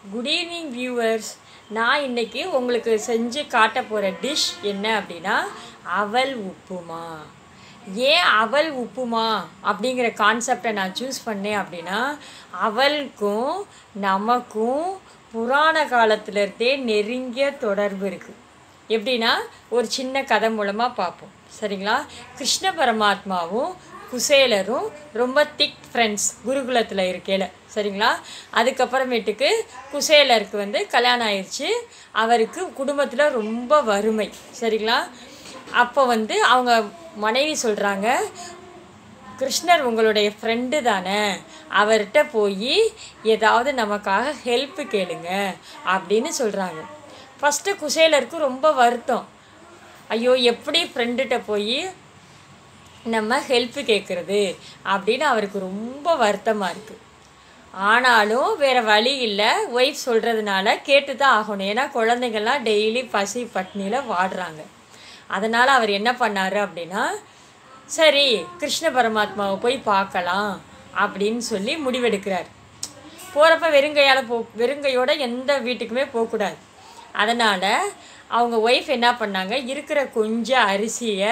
Good evening viewers நான் இன்னைக்கு உங்களுக்கு செஞ்சு காட்ட போகிற டிஷ் என்ன அப்படின்னா அவல் உப்புமா ஏன் அவல் உப்புமா அப்படிங்கிற கான்செப்டை நான் சூஸ் பண்ணேன் அப்படின்னா அவலுக்கும் நமக்கும் புராண காலத்திலேருந்தே நெருங்கிய தொடர்பு இருக்குது எப்படின்னா ஒரு சின்ன கதை மூலமாக பார்ப்போம் சரிங்களா கிருஷ்ண பரமாத்மாவும் குசேலரும் ரொம்ப திக் ஃப்ரெண்ட்ஸ் குருகுலத்தில் இருக்கையில் சரிங்களா அதுக்கப்புறமேட்டுக்கு குசேலருக்கு வந்து கல்யாணம் ஆயிடுச்சு அவருக்கு குடும்பத்தில் ரொம்ப வறுமை சரிங்களா அப்போ வந்து அவங்க மனைவி சொல்கிறாங்க கிருஷ்ணர் உங்களுடைய ஃப்ரெண்டு தானே அவர்கிட்ட போய் ஏதாவது நமக்காக ஹெல்ப் கேளுங்க அப்படின்னு சொல்கிறாங்க ஃபஸ்ட்டு குசேலருக்கு ரொம்ப வருத்தம் ஐயோ எப்படி ஃப்ரெண்டுகிட்ட போய் நம்ம ஹெல்ப் கேட்குறது அப்படின்னு அவருக்கு ரொம்ப வருத்தமாக இருக்குது ஆனாலும் வேறு வழி இல்லை ஒய்ஃப் சொல்கிறதுனால கேட்டு தான் ஆகணும் ஏன்னா குழந்தைங்கள்லாம் டெய்லி பசி பட்னியில் வாடுறாங்க அதனால் அவர் என்ன பண்ணார் அப்படின்னா சரி கிருஷ்ண பரமாத்மாவை போய் பார்க்கலாம் அப்படின்னு சொல்லி முடிவெடுக்கிறார் போகிறப்ப வெறுங்கையால் போ வெறுங்கையோட எந்த வீட்டுக்குமே போகக்கூடாது அதனால் அவங்க ஒய்ஃப் என்ன பண்ணாங்க இருக்கிற கொஞ்சம் அரிசியை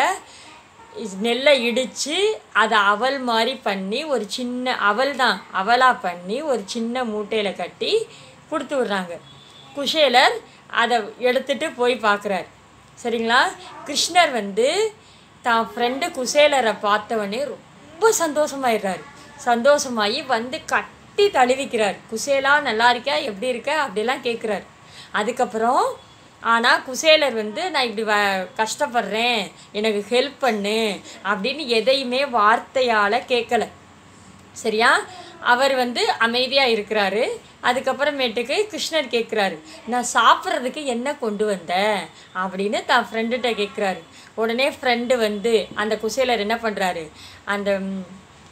நெல்லை இடித்து அதை அவல் மாதிரி பண்ணி ஒரு சின்ன அவல் தான் அவலாக பண்ணி ஒரு சின்ன மூட்டையில் கட்டி கொடுத்து விட்றாங்க குஷேலர் அதை எடுத்துகிட்டு போய் பார்க்குறார் சரிங்களா கிருஷ்ணர் வந்து தான் ஃப்ரெண்டு குசேலரை பார்த்தவொடனே ரொம்ப சந்தோஷமாயிடுறாரு சந்தோஷமாகி வந்து கட்டி தழுவிக்கிறார் குசேலா நல்லா இருக்கா எப்படி இருக்க அப்படிலாம் கேட்குறாரு அதுக்கப்புறம் ஆனால் குசேலர் வந்து நான் இப்படி வ கஷ்டப்படுறேன் எனக்கு ஹெல்ப் பண்ணு அப்படின்னு எதையுமே வார்த்தையால் கேட்கல சரியா அவர் வந்து அமைதியாக இருக்கிறாரு அதுக்கப்புறமேட்டுக்கு கிருஷ்ணர் கேட்குறாரு நான் சாப்பிட்றதுக்கு என்ன கொண்டு வந்த அப்படின்னு தான் ஃப்ரெண்டுகிட்ட கேட்குறாரு உடனே ஃப்ரெண்டு வந்து அந்த குசேலர் என்ன பண்ணுறாரு அந்த ம்,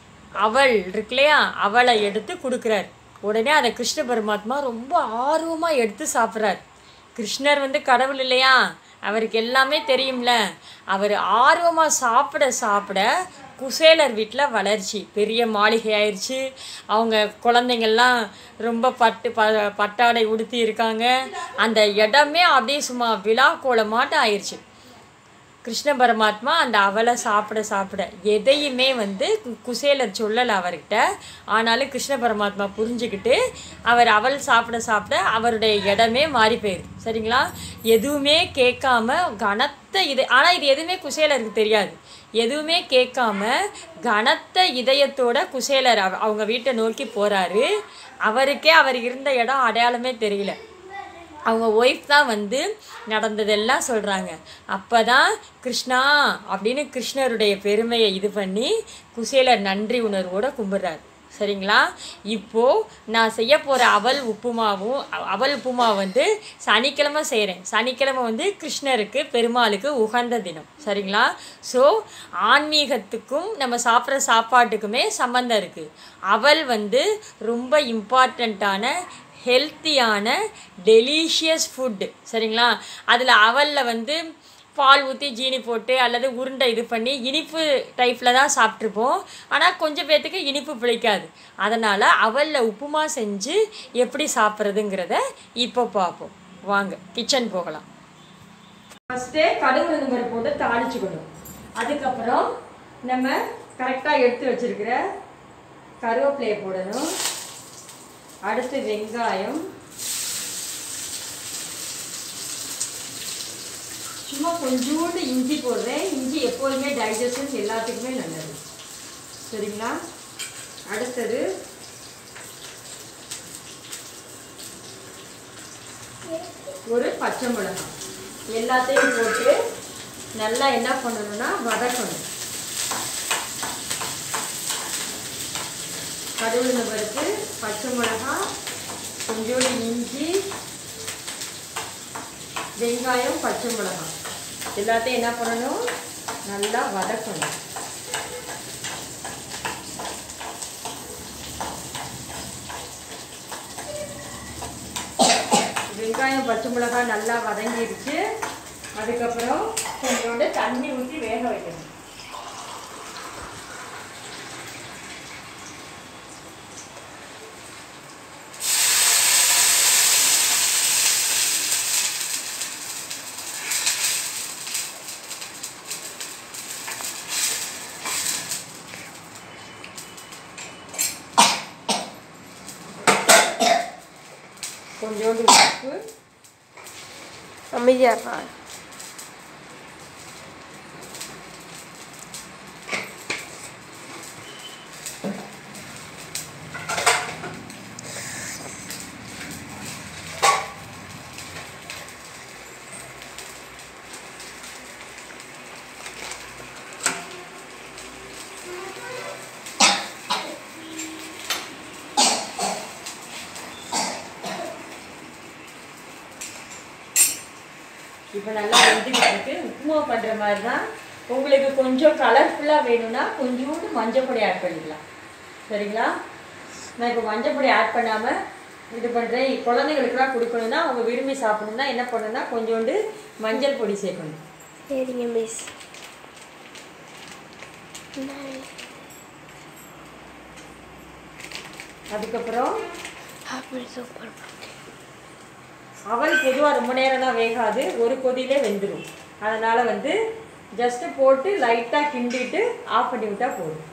அவள் இருக்கு இல்லையா அவளை எடுத்து கொடுக்குறாரு உடனே அதை கிருஷ்ண பரமாத்மா ரொம்ப ஆர்வமாக எடுத்து சாப்பிட்றாரு கிருஷ்ணர் வந்து கடவுள் இல்லையா அவருக்கு எல்லாமே தெரியும்ல அவர் ஆர்வமாக சாப்பிட சாப்பிட குசேலர் வீட்டில் வளர்ச்சி பெரிய மாளிகை ஆயிடுச்சு அவங்க குழந்தைங்கள்லாம் ரொம்ப பட்டு ப பட்டாடை உடுத்தி இருக்காங்க அந்த இடமே அப்படியே சும்மா விழா கோலமாட்டம் ஆயிடுச்சு கிருஷ்ண பரமாத்மா அந்த அவலை சாப்பிட சாப்பிட எதையுமே வந்து கு- குசேலர் சொல்லலை அவர்கிட்ட ஆனாலும் கிருஷ்ண பரமாத்மா புரிஞ்சுக்கிட்டு அவர் அவல் சாப்பிட சாப்பிட அவருடைய இடமே மாறி போயிடுது சரிங்களா எதுவுமே கேட்காம கனத்த இது ஆனால் இது எதுவுமே குசேலருக்கு தெரியாது எதுவுமே கேட்காம கனத்த இதயத்தோட குசேலர் அவ- அவங்க வீட்டை நோக்கி போகிறாரு அவருக்கே அவர் இருந்த இடம் அடையாளமே தெரியல அவங்க ஒய்ஃப் தான் வந்து நடந்ததெல்லாம் சொல்கிறாங்க அப்போ தான் கிருஷ்ணா அப்படின்னு கிருஷ்ணருடைய பெருமையை இது பண்ணி குசேலர் நன்றி உணர்வோட கும்பிட்றாரு சரிங்களா இப்போது நான் செய்ய போகிற அவல் உப்புமாவும் அ- அவல் உப்புமா வந்து சனிக்கிழமை செய்கிறேன் சனிக்கிழமை வந்து கிருஷ்ணருக்கு பெருமாளுக்கு உகந்த தினம் சரிங்களா ஸோ ஆன்மீகத்துக்கும் நம்ம சாப்பிட்ற சாப்பாட்டுக்குமே சம்மந்தம் இருக்குது அவல் வந்து ரொம்ப இம்பார்ட்டண்ட்டான ஹெல்த்தியான டெலிஷியஸ் ஃபுட்டு சரிங்களா அதில் அவலில் வந்து பால் ஊற்றி ஜீனி போட்டு அல்லது உருண்டை இது பண்ணி இனிப்பு டைப்பில் தான் சாப்பிட்ருப்போம் ஆனால் கொஞ்சம் பேர்த்துக்கு இனிப்பு பிடிக்காது அதனால் அவலில் உப்புமா செஞ்சு எப்படி சாப்பிட்றதுங்கிறத இப்போ பார்ப்போம் வாங்க கிச்சன் போகலாம் ஃபஸ்ட்டு கடுகு நம்பர் போட்டு தாளிச்சுக்கணும் அதுக்கப்புறம் நம்ம கரெக்டாக எடுத்து வச்சிருக்கிற கருவேப்பிலையை போடணும் அடுத்து வெங்காயம் சும்மா கொஞ்சோண்டு இஞ்சி போடுறேன் இஞ்சி எப்போதுமே டைஜஷன் எல்லாத்துக்குமே நல்லது சரிங்களா அடுத்தது ஒரு பச்சை மிளகாய் எல்லாத்தையும் போட்டு நல்லா என்ன பண்ணணும்னா வதக்கணும் கடுகுல பருப்பு பச்சை மிளகாய் கொஞ்சோண்டு இஞ்சி வெங்காயம் பச்சை மிளகாய் எல்லாத்தையும் என்ன பண்ணணும் நல்லா வதக்கணும் வெங்காயம் பச்சை மிளகாய் நல்லா வதங்கிடுச்சு அதுக்கப்புறம் கொஞ்சோண்டு தண்ணி ஊற்றி வேக வைக்கணும் கொஞ்சோண்டு உப்பு அமைதியாடுறா இப்போ நல்லா வெந்துக்கிட்டு இருக்கு உப்புமா பண்ணுற மாதிரி தான் உங்களுக்கு கொஞ்சம் கலர்ஃபுல்லாக வேணும்னா கொஞ்சோண்டு மஞ்சள் பொடி ஆட் பண்ணிக்கலாம் சரிங்களா நான் இப்போ மஞ்சள் பொடி ஆட் பண்ணாமல் இது பண்ணுறேன் குழந்தைங்களுக்குலாம் கொடுக்கணும்னா அவங்க விரும்பி சாப்பிடணும்னா என்ன பண்ணணும்னா கொஞ்சோண்டு மஞ்சள் பொடி சேர்க்கணும் சரிங்க மிஸ் அதுக்கப்புறம் ஆப்பிள் சூப்பர் அவல் பொதுவாக ரொம்ப நேரம்லாம் வேகாது ஒரு கொதியிலே வெந்துடும் அதனால் வந்து ஜஸ்ட்டு போட்டு லைட்டாக கிண்டிட்டு ஆஃப் பண்ணி விட்டா போதும்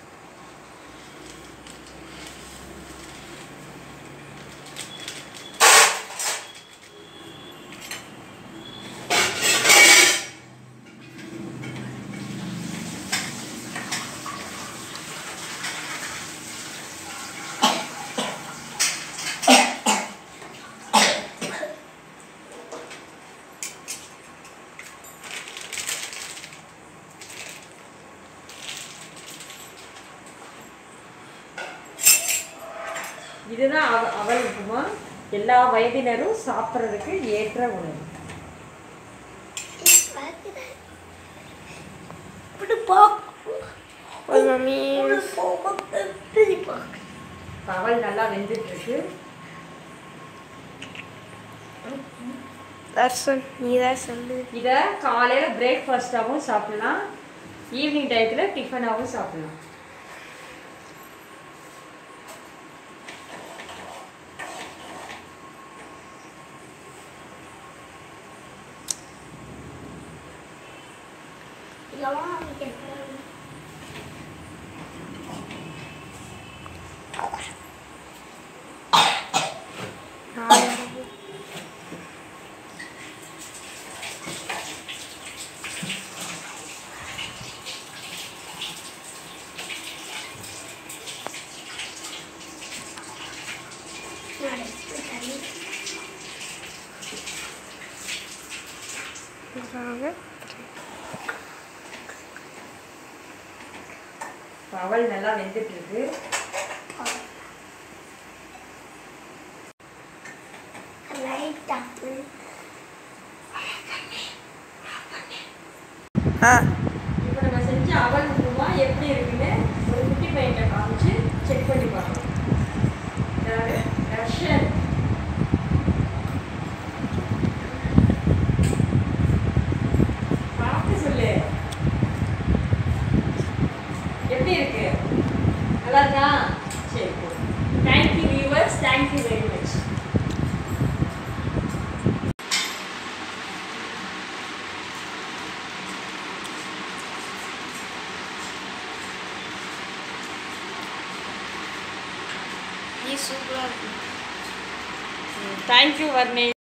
இதுதான் அவ அவல் உப்புமா எல்லா வயதினரும் சாப்பிட்றதுக்கு ஏற்ற உணவு ஒரு மம்மி அவல் நல்லா வெந்துட்டு இருக்கு தர்ஷன் நீ தான் சொல்லு இதை காலையில் பிரேக்ஃபாஸ்ட்டாகவும் சாப்பிடலாம் ஈவினிங் டயத்தில் டிஃபனாகவும் சாப்பிடலாம் இப்ப அவல் நல்லா வெந்துட்டு இருக்கு ஆ இப்போ நம்ம செஞ்ச அவல் உப்புமா எப்படி இருக்குன்னு ஒரு குட்டி பையன்கிட்ட காமிச்சு செக் பண்ணி பார்க்கலாம் யாரு? ரஷன் பார்த்து சொல்லு எப்படி இருக்கு நல்லா இருக்கா சரி thank you viewers thank you very much நீ சூப்பராக இருக்கு தேங்க்யூ வர்ணி